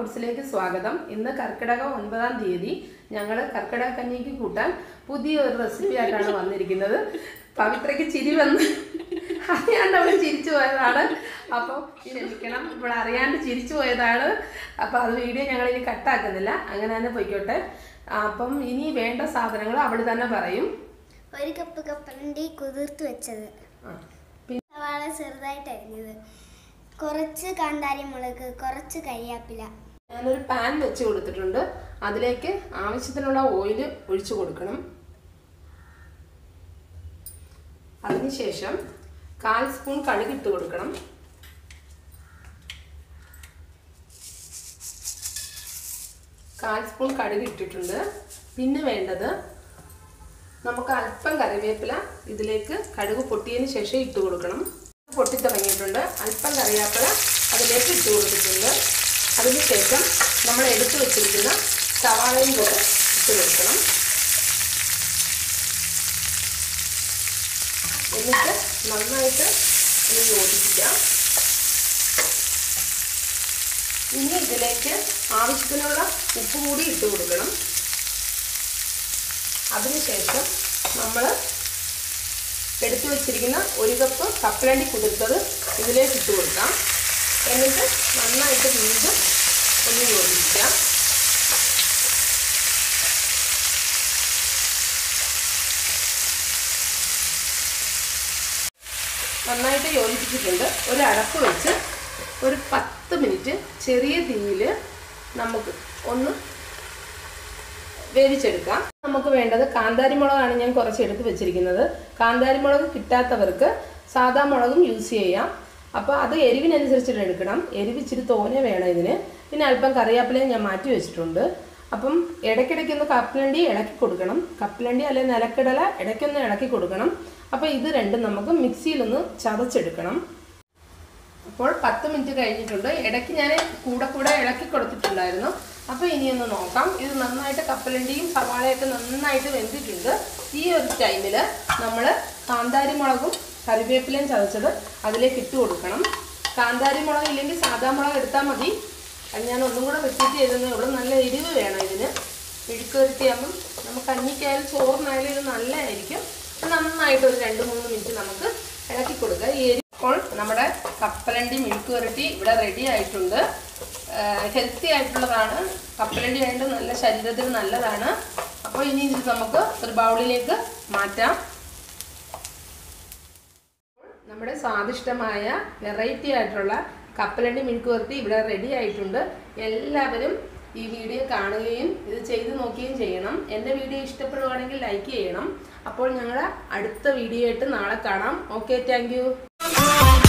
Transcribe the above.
ഫുഡ്സിലേക്ക് സ്വാഗതം ഇന്ന് കർക്കിടകം ഒൻപതാം തീയതി ഞങ്ങൾ കർക്കിടക കഞ്ഞിക്ക് കൂട്ടാൻ പുതിയ ഒരു റെസിപ്പി ആയിട്ടാണ് വന്നിരിക്കുന്നത് പവിത്രയ്ക്ക് ചിരി വന്ന് അറിയാണ്ട് അവൾ ചിരിച്ചു പോയതാണ് അപ്പം ക്ഷമിക്കണം ഇപ്പോൾ അറിയാണ്ട് ചിരിച്ചു പോയതാണ് അപ്പം അത് വീഡിയോ ഞങ്ങൾ ഇനി കട്ടാക്കുന്നില്ല അങ്ങനെ തന്നെ പൊയ്ക്കോട്ടെ അപ്പം ഇനി വേണ്ട സാധനങ്ങൾ അവൾ തന്നെ പറയും ഒരു കപ്പ് കപ്പലണ്ടി കുതിർത്ത് വെച്ചത് ആ, സവാള ചെറുതായിട്ട് അരിഞ്ഞത് കുറച്ച് കാന്താരി മുളക് കുറച്ച് കരിയാപ്പില ഞാനൊരു പാൻ വെച്ച് കൊടുത്തിട്ടുണ്ട് അതിലേക്ക് ആവശ്യത്തിനുള്ള ഓയിൽ ഒഴിച്ചു കൊടുക്കണം അതിനുശേഷം കാൽ സ്പൂൺ കടുക് ഇട്ട് കൊടുക്കണം കാൽ സ്പൂൺ കടുക് ഇട്ടിട്ടുണ്ട് പിന്നെ വേണ്ടത് നമുക്ക് അല്പം കറിവേപ്പില ഇതിലേക്ക് കടുക് പൊട്ടിയതിന് ശേഷം ഇട്ട് കൊടുക്കണം പൊട്ടി തുടങ്ങിയിട്ടുണ്ട് അല്പം കറിവേപ്പില അതിലേക്ക് ഇട്ട് കൊടുത്തിട്ടുണ്ട് അതിനുശേഷം നമ്മൾ എടുത്തു വെച്ചിരിക്കുന്ന സവാളയും കൂടെ ഇട്ട് കൊടുക്കണം എന്നിട്ട് നന്നായിട്ട് ഒന്ന് യോജിപ്പിക്കാം ഇനി ഇതിലേക്ക് ആവശ്യത്തിനുള്ള ഉപ്പ് കൂടി ഇട്ട് കൊടുക്കണം അതിനുശേഷം നമ്മൾ എടുത്തു വെച്ചിരിക്കുന്ന ഒരു കപ്പ് കപ്പലണ്ടി കുതിർത്തത് ഇതിലേക്ക് ഇട്ട് കൊടുക്കാം എന്നിട്ട് നന്നായിട്ട് വീണ്ടും ഒന്ന് യോജിപ്പിക്കാം നന്നായിട്ട് യോജിപ്പിച്ചിട്ടുണ്ട് ഒരു അടപ്പ് വെച്ച് ഒരു പത്ത് മിനിറ്റ് ചെറിയ തീയിൽ നമുക്ക് ഒന്ന് വേവിച്ചെടുക്കാം നമുക്ക് വേണ്ടത് കാന്താരി മുളകാണ് ഞാൻ കുറച്ച് എടുത്ത് വെച്ചിരിക്കുന്നത് കാന്താരി മുളക് കിട്ടാത്തവർക്ക് സാദാ മുളകും യൂസ് ചെയ്യാം അപ്പോൾ അത് എരിവിനനുസരിച്ചിട്ട് എടുക്കണം എരിവ് ഇച്ചിരി തോനെ വേണം ഇതിന് പിന്നെ അല്പം കറിവേപ്പിലയും ഞാൻ മാറ്റി വെച്ചിട്ടുണ്ട് അപ്പം ഇടയ്ക്കിടയ്ക്കൊന്ന് കപ്പലണ്ടി ഇളക്കി കൊടുക്കണം കപ്പലണ്ടി അല്ലെങ്കിൽ നിലക്കടല ഇടയ്ക്കൊന്ന് ഇളക്കി കൊടുക്കണം അപ്പോൾ ഇത് രണ്ടും നമുക്ക് മിക്സിയിലൊന്ന് ചതച്ചെടുക്കണം അപ്പോൾ പത്ത് മിനിറ്റ് കഴിഞ്ഞിട്ടുണ്ട് ഇടയ്ക്ക് ഞാൻ കൂടെ കൂടെ ഇളക്കി കൊടുത്തിട്ടുണ്ടായിരുന്നു അപ്പോൾ ഇനി ഒന്ന് നോക്കാം ഇത് നന്നായിട്ട് കപ്പലണ്ടിയും സവാളയൊക്കെ നന്നായിട്ട് വെന്തിട്ടുണ്ട് ഈ ഒരു ടൈമിൽ നമ്മൾ കാന്താരി മുളകും കറിവേപ്പിലയും ചതച്ചത് അതിലേക്ക് ഇട്ട് കൊടുക്കണം കാന്താരി മുളക് ഇല്ലെങ്കിൽ സാദാ മുളക് എടുത്താൽ മതി അത് ഞാൻ ഒന്നും കൂടെ റിപ്പീറ്റ് ചെയ്തതേ ഉള്ളൂ നല്ല എരിവ് വേണം ഇതിന് മെഴുക്ക് വരട്ടിയാകുമ്പം നമുക്ക് കഞ്ഞിക്കായാലും ചോറിനായാലും ഇത് നല്ലതായിരിക്കും നന്നായിട്ട് ഒരു രണ്ട് മൂന്ന് മിനിറ്റ് നമുക്ക് ഇളക്കി കൊടുക്കുക ഈ എരി ഇപ്പോൾ നമ്മുടെ കപ്പലണ്ടി മിൽക്ക് വരട്ടി ഇവിടെ റെഡി ആയിട്ടുണ്ട് ഹെൽത്തി ആയിട്ടുള്ളതാണ് കപ്പലണ്ടി ആയിട്ട് നല്ല ശരീരത്തിന് നല്ലതാണ് അപ്പോൾ ഇനി ഇത് നമുക്ക് ഒരു ബൗളിലേക്ക് മാറ്റാം നമ്മുടെ സ്വാദിഷ്ടമായ വെറൈറ്റി ആയിട്ടുള്ള കപ്പലണ്ടി മിൽക്ക് വരട്ടി ഇവിടെ റെഡി ആയിട്ടുണ്ട് എല്ലാവരും ഈ വീഡിയോ കാണുകയും ഇത് ചെയ്ത് നോക്കുകയും ചെയ്യണം എൻ്റെ വീഡിയോ ഇഷ്ടപ്പെടുകയാണെങ്കിൽ ലൈക്ക് ചെയ്യണം അപ്പോൾ ഞങ്ങൾ അടുത്ത വീഡിയോ ആയിട്ട് നാളെ കാണാം ഓക്കെ താങ്ക്